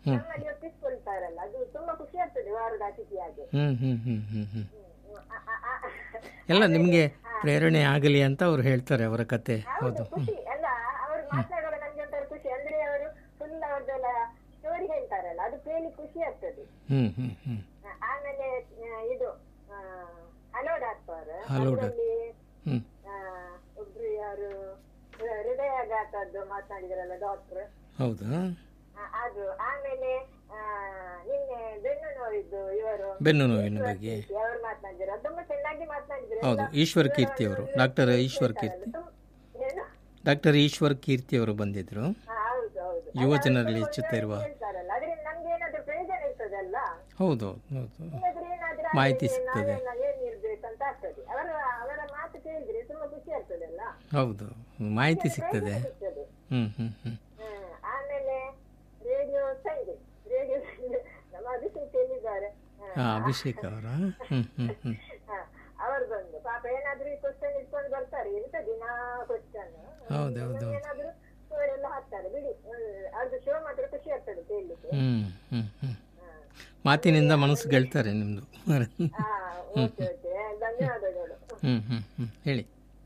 ನಮ್ಮಲ್ಲಿ ಒಪ್ಪಿಸ್ಕೊಳ್ತಾರಲ್ಲ ಅದು ತುಂಬಾ ಖುಷಿ ಆಗ್ತದೆ ವಾರದ ಅತಿಥಿಯಾಗಿ ಹ್ಞೂ ಹ್ಞೂ ಹ್ಞೂ ಹ್ಞೂ ಹ್ಞೂ ಹ್ಮ್. ಆ- ಆ- ಆ- ಎಲ್ಲ ನಿಮಗೆ ಪ್ರೇರಣೆ ಆಗಲಿ ಅಂತ ಅವ್ರು ಹೇಳ್ತಾರೆ ಅವರ ಕತೆ ಹೌದು ಖುಷಿ ಅಲ್ಲ ಅವರು ಮಾತನಾಡುವಾಗ ನಮ್ಗೆ ಒಂಥರ ಖುಷಿ ಅಂದ್ರೆ ಅವರು ಫುಲ್ ಅವ್ರದ್ದೆಲ್ಲ ಸ್ಟೋರಿ ಹೇಳ್ತಾರಲ್ಲ ಅದು ಕೇಳಿ ಖುಷಿ ಆಗ್ತದೆ ಹ್ಞೂ ಹ್ಞೂ ಹ್ಞೂ ಆ, ಆಮೇಲೆ ಆ, ಇದು ಆ, ಹಲೋ ಡಾಕ್ಟರ್ ಹಲೋ ಅದರಲ್ಲಿ ಹ್ಞೂ ಆ, ಒಬ್ರು ಯಾರು ಹೃ- ಹೃದಯಾಘಾತದ್ದು ಮಾತನಾಡಿದ್ರಲ್ಲ ಡಾಕ್ಟರ್ ಹೌದಾ ಅದು ಆಮೇಲೆ ಆ, ನಿನ್ನೆ ಬೆನ್ನು ನೋವಿದ್ದು ಇವರು ಬೆನ್ನು ನೋವಿನ ಬಗ್ಗೆ ಅವರು ಮಾತನಾಡಿದ್ರು ಅದು ತುಂಬಾ ಚೆನ್ನಾಗಿ ಮಾತನಾಡಿದ್ರು ಹೌದು ಈಶ್ವರ್ ಕೀರ್ತಿ ಅವರು ಡಾಕ್ಟರ್ ಈಶ್ವರ್ ಕೀರ್ತಿ ಏನು ಡಾಕ್ಟರ್ ಈಶ್ವರ್ ಕೀರ್ತಿ ಅವರು ಬಂದಿದ್ದರು ಹಾ, ಹೌದು ಹೌದು ಯುವ ಜನರಲ್ಲಿ ಹೆಚ್ಚುತ್ತಿರುವ ಹೇಳ್ತಾರಲ್ಲ ಅದರಿಂದ ನಮ್ಗೆ ಏನಾದ್ರು ಪ್ರಯೋಜನ ಇರ್ತದಲ್ಲ ಹೌದು ಹೌದು ಇಲ್ಲಾದ್ರೆ ಏನಾದ್ರೂ ಮಾಹಿತಿ ಆದ್ರೆ ಸಿಗ್ತದೆ. ನಾವೆಲ್ಲ ಏನ್ ಇರ್ಬೇಕಂತ ಆಗ್ತದೆ ಅವರ ಅವರ ಮಾತು ಕೇಳಿದ್ರೆ ತುಂಬಾ ಖುಷಿ ಆಗ್ತದಲ್ಲ ಹೌದು ಮಾಹಿತಿ ಸಿಗ್ತದೆ ಸಿಗ್ತದೆ ಹ್ಞೂ ಹ್ಞೂ ಹ್ಞೂ ಹ್ಮ್. ಆಮೇಲೆ ರೇಡಿಯೋ ಸಂಜೆ ರೇಡಿಯೋ ಸಂಜೆ ನಮ್ಮ ಅಭಿಷೇಕ್ ಹೇಳಿದ್ದಾರೆ ಹಾ. ಹಾಂ ಅಭಿಷೇಕ್ ಅವರ ಹ್ಞೂ ಹ್ಞೂ ಹ್ಞೂ ಹಾ, ಅವರು ಬಂದು ಪಾಪ ಏನಾದ್ರೂ ಈ ಕ್ವಶನ್ ಇಟ್ಕೊಂಡು ಬರ್ತಾರೆ ಎಂತ ದಿನಾ ಕ್ವಶನ್ ಹೌದು ಹೌದು ಹೌದು ಏನಾದ್ರೂ ಅವರೆಲ್ಲ ಹಾಕ್ತಾರೆ ಬಿಡಿ ಹ್ಮ್. ಅದು ಶೋ ಮಾತ್ರ ಖುಷಿ ಆಗ್ತದೆ ಕೇಳಲಿಕ್ಕೆ ಹ್ಞೂ ಹ್ಞೂ ಹ್ಞೂ ಮಾತಿನಿಂದ ಮನಸ್ಸು ಗೆಳ್ತಾರೆ ನಿಮ್ಮದು ಹಾ ಓಕೆ ಓಕೆ ಧನ್ಯವಾದಗಳು ಹ್ಞೂ ಹ್ಞೂ ಹ್ಞೂ ಹೇಳಿ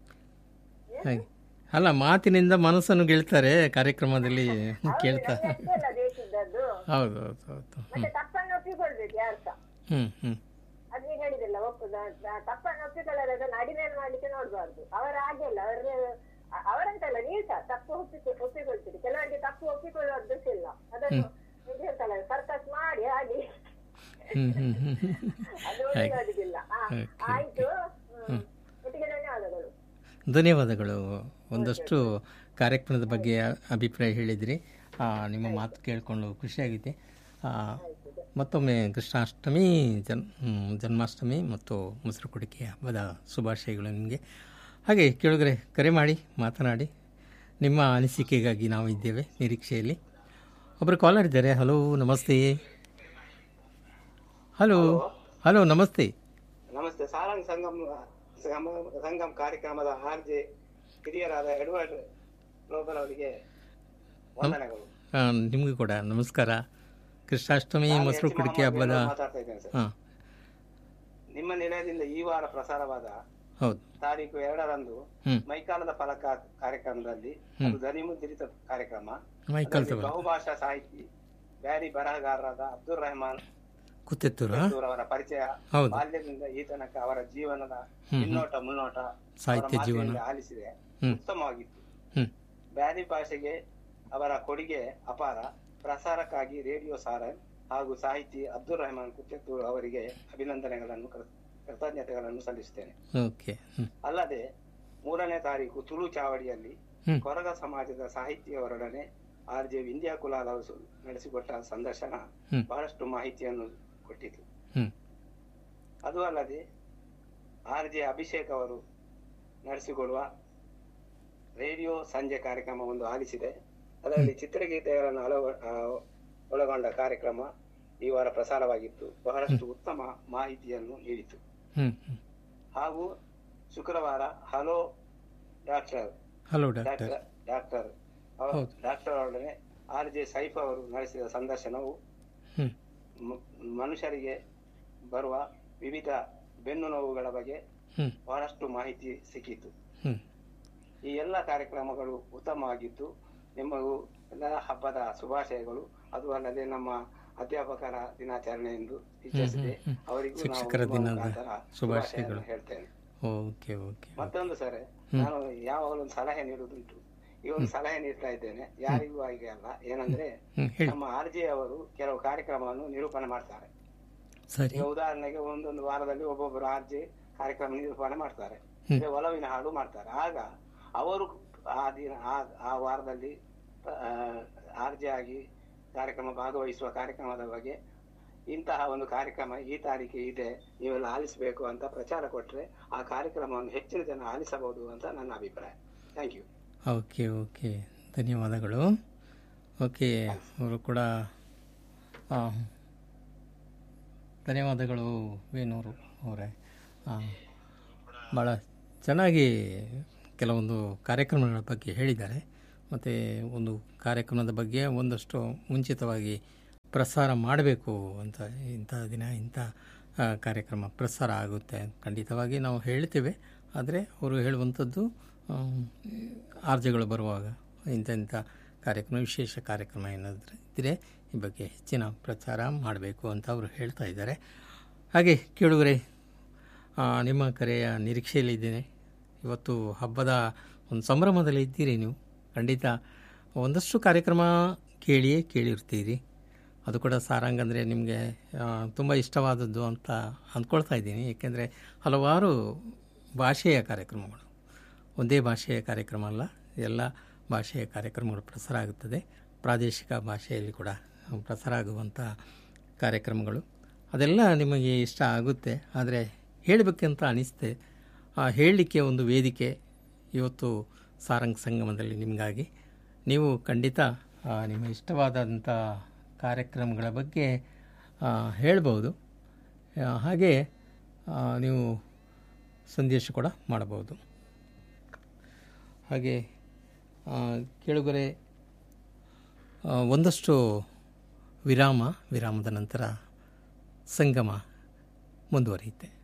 ಹಾಗೆ ಅಲ್ಲ ಮಾತಿನಿಂದ ಮನಸ್ಸನ್ನು ಗೆಳ್ತಾರೆ ಕಾರ್ಯಕ್ರಮದಲ್ಲಿ ಕೇಳ್ತಾ ಅಷ್ಟೇ ಅಲ್ಲ ದೇಶದ್ದು ಹೌದು ಹೌದು ಹೌದು ಮತ್ತೆ ತಪ್ಪನ್ನು ಒಪ್ಪಿಕೊಳ್ಬೇಕು ಯಾರು ಸಹ ಹ್ಞೂ ಹ್ಞೂ ಅದ್ ನೀವು ಹೇಳಿದಿಲ್ಲ ಒಪ್ಪುದ ತಪ್ಪನ್ನು ಒಪ್ಪಿಕೊಳ್ಳೋದು ಅದನ್ನು ಅಡಿಮೇಲೆ ಮಾಡ್ಲಿಕ್ಕೆ ನೋಡ್ಬಾರ್ದು ಅವರ ಹಾಗೆ ಅಲ್ಲ ಅವರ ಅವರಂತಲ್ಲ ನೀವು ಸಹ ತಪ್ಪು ಒಪ್ಪಿ ಒಪ್ಪಿಕೊಳ್ತೀರಿ ಕೆಲವರಿಗೆ ತಪ್ಪು ಒಪ್ಪಿಕೊಳ್ಳುವ ಅಭ್ಯಾಸ ಇಲ್ಲ ಅದನ್ನು ಇದು ಹೇಳ್ತಲ್ಲ ಸರ್ಕಸ್ ಮಾಡಿ ಹಾಗೆ ಹ್ಞೂ ಹ್ಞೂ ಹ್ಞೂ ಅದು ಒಳ್ಳೆಯದಿಲ್ಲ Okay. ಆಯ್ತು ಹ್ಮ್. ಒಟ್ಟಿಗೆ ಧನ್ಯವಾದಗಳು ಧನ್ಯವಾದಗಳು ಒಂದಷ್ಟು ಕಾರ್ಯಕ್ರಮದ ಬಗ್ಗೆ ಅಭಿಪ್ರಾಯ ಹೇಳಿದ್ರಿ ಆ, ನಿಮ್ಮ ಮಾತು ಕೇಳಿಕೊಂಡು ಖುಷಿಯಾಗಿದೆ ಆ, ಮತ್ತೊಮ್ಮೆ ಕೃಷ್ಣಾಷ್ಟಮಿ ಜನ್ ಹ್ಮ್, ಜನ್ಮಾಷ್ಟಮಿ ಮತ್ತು ಮೊಸರು ಕುಡಿಕೆ ಹಬ್ಬದ ಶುಭಾಶಯಗಳು ನಿಮಗೆ ಹಾಗೆ ಕೇಳಿದ್ರೆ ಕರೆ ಮಾಡಿ ಮಾತನಾಡಿ ನಿಮ್ಮ ಅನಿಸಿಕೆಗಾಗಿ ನಾವು ಇದ್ದೇವೆ ನಿರೀಕ್ಷೆಯಲ್ಲಿ ಒಬ್ಬರು ಕಾಲರ್ ಇದ್ದಾರೆ ಹಲೋ ನಮಸ್ತೆ ಹಲೋ ಹಲೋ ನಮಸ್ತೆ ನಮಸ್ತೆ ಸಾರಂಗ್ ಸಂಗಮ್ ಸಂಗಮ- ಸಂಗಮ್ ಕಾರ್ಯಕ್ರಮದ ಆರ್ ಜೆ ಹಿರಿಯರಾದ ಎಡ್ವರ್ಡ್ ಲೋಕಲ್ ಅವರಿಗೆ ವಂದನೆಗಳು ಆ, ನಿಮಗೂ ಕೂಡ ನಮಸ್ಕಾರ ಕೃಷ್ಣಾಷ್ಟಮಿ ಮೊಸರು ಕುಡಿಕೆ ಹಬ್ಬದ ಮಾತಾಡ್ತಾ ಇದ್ದೇನೆ ಸರ್ ಹಾಂ ನಿಮ್ಮ ನಿಲಯದಿಂದ ಈ ವಾರ ಪ್ರಸಾರವಾದ ಹೌದು ತಾರೀಕು ಎರಡರಂದು ಹ್ಮ್. ಮೈಕಾಲದ ಫಲಕ ಕಾರ್ಯಕ್ರಮದಲ್ಲಿ ಅದು ಧ್ವನಿಮುದ್ರಿತ ಕಾರ್ಯಕ್ರಮ ಮೈಕಲ್ ಅದರಲ್ಲಿ ತವ ಬಹುಭಾಷಾ ಸಾಹಿತಿ ಬ್ಯಾರಿ ಬರಹಗಾರರಾದ ಅಬ್ದುಲ್ ರೆಹಮಾನ್ ಕುತ್ತೆತ್ತೂರ ಅವರ ಪರಿಚಯ ಹೌದು ಬಾಲ್ಯದಿಂದ ಈ ತನಕ ಅವರ ಜೀವನದ ಹಿನ್ನೋಟ ಮುನ್ನೋಟ ಸಾಹಿತ್ಯ ಅವರ ಜೀವನ ಮಾತಿನಿಂದ ಆಲಿಸಿದೆ ಹ್ಮ್. ಉತ್ತಮವಾಗಿತ್ತು ಹ್ಮ್ ಬ್ಯಾರಿ ಭಾಷೆಗೆ ಅವರ ಕೊಡುಗೆ ಅಪಾರ ಪ್ರಸಾರಕ್ಕಾಗಿ ರೇಡಿಯೋ ಸಾರನ್ ಹಾಗೂ ಸಾಹಿತಿ ಅಬ್ದುಲ್ ರೆಹಮಾನ್ ಕುತ್ತೆತ್ತೂರು ಅವರಿಗೆ ಅಭಿನಂದನೆಗಳನ್ನು ಕೃ- ಕೃತಜ್ಞತೆಗಳನ್ನು ಸಲ್ಲಿಸುತ್ತೇನೆ ಓಕೆ ಹ್ಞೂ ಅಲ್ಲದೆ ಮೂರನೇ ತಾರೀಕು ತುಳು ಚಾವಡಿಯಲ್ಲಿ ಹ್ಮ್. ಕೊರಗ ಸಮಾಜದ ಸಾಹಿತಿಯವರೊಡನೆ ಆರ್ ಜೆ ವಿಂಧ್ಯ ಕುಲಾಲ್ ಅವರು ಸು- ನಡೆಸಿಕೊಟ್ಟ ಸಂದರ್ಶನ ಹ್ಮ್. ಬಹಳಷ್ಟು ಮಾಹಿತಿಯನ್ನು ಕೊಟ್ಟಿತು ಹ್ಞೂ ಅದು ಅಲ್ಲದೆ ಆರ್ ಜೆ ಅಭಿಷೇಕ್ ಅವರು ನಡೆಸಿಕೊಡುವ ರೇಡಿಯೋ ಸಂಜೆ ಕಾರ್ಯಕ್ರಮ ಒಂದು ಆಲಿಸಿದೆ ಅದರಲ್ಲಿ ಚಿತ್ರಗೀತೆಗಳನ್ನು ಅಳವ ಆ, ಒಳಗೊಂಡ ಕಾರ್ಯಕ್ರಮ ಈ ವಾರ ಪ್ರಸಾರವಾಗಿತ್ತು ಬಹಳಷ್ಟು ಉತ್ತಮ ಮಾಹಿತಿಯನ್ನು ನೀಡಿತು ಹ್ಞೂ ಹ್ಞೂ ಹಾಗೂ ಶುಕ್ರವಾರ hello doctor hello doctor doctor doctor ಅವ- ಹೌದು. ಡಾಕ್ಟರ್ ಅವರೊಡನೆ ಆರ್ ಜೆ ಸೈಫ್ ಅವರು ನಡೆಸಿದ ಸಂದರ್ಶನವು ಹ್ಞೂ ಮ- ಮನುಷ್ಯರಿಗೆ ಬರುವ ವಿವಿಧ ಬೆನ್ನು ನೋವುಗಳ ಬಗ್ಗೆ ಹ್ಞೂ ಬಹಳಷ್ಟು ಮಾಹಿತಿ ಸಿಕ್ಕಿತು ಹ್ಞೂ ಈ ಎಲ್ಲ ಕಾರ್ಯಕ್ರಮಗಳು ಉತ್ತಮವಾಗಿದ್ದು ನಿಮಗೂ ಎಲ್ಲ ಹಬ್ಬದ ಶುಭಾಶಯಗಳು ಅದು ಅಲ್ಲದೆ ನಮ್ಮ ಅಧ್ಯಾಪಕರ ದಿನಾಚರಣೆ ಎಂದು ಇಚ್ಛಿಸಿದೆ ಹ್ಮ್, ಹ್ಮ್. ಅವರಿಗೂ ನಾವು ಶಿಕ್ಷಕರ ನಿಮ್ಮ ದಿನದ ಮುಖಾಂತರ ಶುಭಾಶಯಗಳು. ಶುಭಾಶಯಗಳನ್ನು ಹೇಳ್ತೇನೆ ಓಕೆ ಓಕೆ ಮತ್ತೊಂದು ಸರ್ ನಾನು ಯಾವಾಗಲೂ ಒಂದು ಸಲಹೆ ನೀಡುವುದುಂಟು ಈ ಒಂದು ಸಲಹೆ ನೀಡ್ತಾ ಇದ್ದೇನೆ ಯಾರಿಗೂ ಹಾಗೆ ಅಲ್ಲ ಏನಂದ್ರೆ ಹ್ಞೂ ಹೇಳಿ ನಮ್ಮ ಆರ್ ಜೆ ಅವರು ಕೆಲವು ಕಾರ್ಯಕ್ರಮವನ್ನು ನಿರೂಪಣೆ ಮಾಡ್ತಾರೆ ಸರಿ ಈಗ ಉದಾಹರಣೆಗೆ ಒಂದೊಂದು ವಾರದಲ್ಲಿ ಒಬ್ಬೊಬ್ಬರು ಆರ್ ಜೆ ಕಾರ್ಯಕ್ರಮ ನಿರೂಪಣೆ ಮಾಡ್ತಾರೆ ಹ್ಮ್. ಈಗ ಒಲವಿನ ಹಾಡು ಮಾಡ್ತಾರೆ ಆಗ ಅವರು ಆ ದಿನ ಆ- ಆ ವಾರದಲ್ಲಿ ಆರ್ ಜೆ ಆಗಿ ಕಾರ್ಯಕ್ರಮ ಭಾಗವಹಿಸುವ ಕಾರ್ಯಕ್ರಮದ ಬಗ್ಗೆ ಇಂತಹ ಒಂದು ಕಾರ್ಯಕ್ರಮ ಈ ತಾರೀಕು ಇದೆ ನೀವೆಲ್ಲ ಆಲಿಸಬೇಕು ಅಂತ ಪ್ರಚಾರ ಕೊಟ್ರೆ ಆ ಕಾರ್ಯಕ್ರಮವನ್ನು ಹೆಚ್ಚಿನ ಜನ ಆಲಿಸಬಹುದು ಅಂತ ನನ್ನ ಅಭಿಪ್ರಾಯ ಥ್ಯಾಂಕ್ ಯು ಓಕೆ ಓಕೆ ಧನ್ಯವಾದಗಳು ಓಕೆ ಅವರು ಕೂಡ ಆ, ಧನ್ಯವಾದಗಳು ವೇಣೂರು ಅವರೇ ಆ, ಭಾಳ ಚೆನ್ನಾಗಿ ಕೆಲವೊಂದು ಕಾರ್ಯಕ್ರಮಗಳ ಬಗ್ಗೆ ಹೇಳಿದ್ದಾರೆ ಮತ್ತು ಒಂದು ಕಾರ್ಯಕ್ರಮದ ಬಗ್ಗೆ ಒಂದಷ್ಟು ಮುಂಚಿತವಾಗಿ ಪ್ರಸಾರ ಮಾಡಬೇಕು ಅಂತ ಇಂಥ ದಿನ ಇಂಥ ಆ, ಕಾರ್ಯಕ್ರಮ ಪ್ರಸಾರ ಆಗುತ್ತೆ ಖಂಡಿತವಾಗಿ ನಾವು ಹೇಳ್ತೇವೆ ಆದರೆ ಅವರು ಹೇಳುವಂಥದ್ದು ಆರ್ಜೆಗಳು ಬರುವಾಗ ಇಂಥ ಇಂಥ ಕಾರ್ಯಕ್ರಮ ವಿಶೇಷ ಕಾರ್ಯಕ್ರಮ ಏನಾದರೂ ಇದ್ದರೆ ಈ ಬಗ್ಗೆ ಹೆಚ್ಚಿನ ಪ್ರಚಾರ ಮಾಡಬೇಕು ಅಂತ ಅವರು ಹೇಳ್ತಾ ಇದ್ದಾರೆ ಹಾಗೆ ಕೇಳುವರೆ ಆ, ನಿಮ್ಮ ಕರೆಯ ನಿರೀಕ್ಷೆಯಲ್ಲಿದ್ದೇನೆ ಇವತ್ತು ಹಬ್ಬದ ಒಂದು ಸಂಭ್ರಮದಲ್ಲಿ ಇದ್ದೀರಿ ನೀವು ಖಂಡಿತ ಒಂದಷ್ಟು ಕಾರ್ಯಕ್ರಮ ಕೇಳಿಯೇ ಕೇಳಿರ್ತೀರಿ ಅದು ಕೂಡ ಸಾರಂಗ್ ಅಂದರೆ ನಿಮಗೆ ತುಂಬ ಇಷ್ಟವಾದದ್ದು ಅಂತ ಅಂದ್ಕೊಳ್ತಾ ಇದ್ದೀನಿ ಏಕೆಂದರೆ ಹಲವಾರು ಭಾಷೆಯ ಕಾರ್ಯಕ್ರಮಗಳು ಒಂದೇ ಭಾಷೆಯ ಕಾರ್ಯಕ್ರಮ ಅಲ್ಲ ಎಲ್ಲ ಭಾಷೆಯ ಕಾರ್ಯಕ್ರಮಗಳು ಪ್ರಸಾರ ಆಗುತ್ತದೆ ಪ್ರಾದೇಶಿಕ ಭಾಷೆಯಲ್ಲಿ ಕೂಡ ಪ್ರಸಾರ ಆಗುವಂಥ ಕಾರ್ಯಕ್ರಮಗಳು ಅದೆಲ್ಲ ನಿಮಗೆ ಇಷ್ಟ ಆಗುತ್ತೆ ಆದರೆ ಹೇಳಬೇಕಂತ ಅನಿಸುತ್ತೆ ಆ ಹೇಳಲಿಕ್ಕೆ ಒಂದು ವೇದಿಕೆ ಇವತ್ತು ಸಾರಂಗ್ ಸಂಗಮದಲ್ಲಿ ನಿಮಗಾಗಿ ನೀವು ಖಂಡಿತ ಆ, ನಿಮ್ಮ ಇಷ್ಟವಾದಂಥ ಕಾರ್ಯಕ್ರಮಗಳ ಬಗ್ಗೆ ಆ, ಹೇಳ್ಬೋದು ಆ, ಹಾಗೆ ಆ, ನೀವು ಸಂದೇಶ ಕೂಡ ಮಾಡಬಹುದು ಹಾಗೆ ಆ, ಕೇಳುಗರೆ ಆ, ಒಂದಷ್ಟು ವಿರಾಮ ವಿರಾಮದ ನಂತರ ಸಂಗಮ ಮುಂದುವರಿಯುತ್ತೆ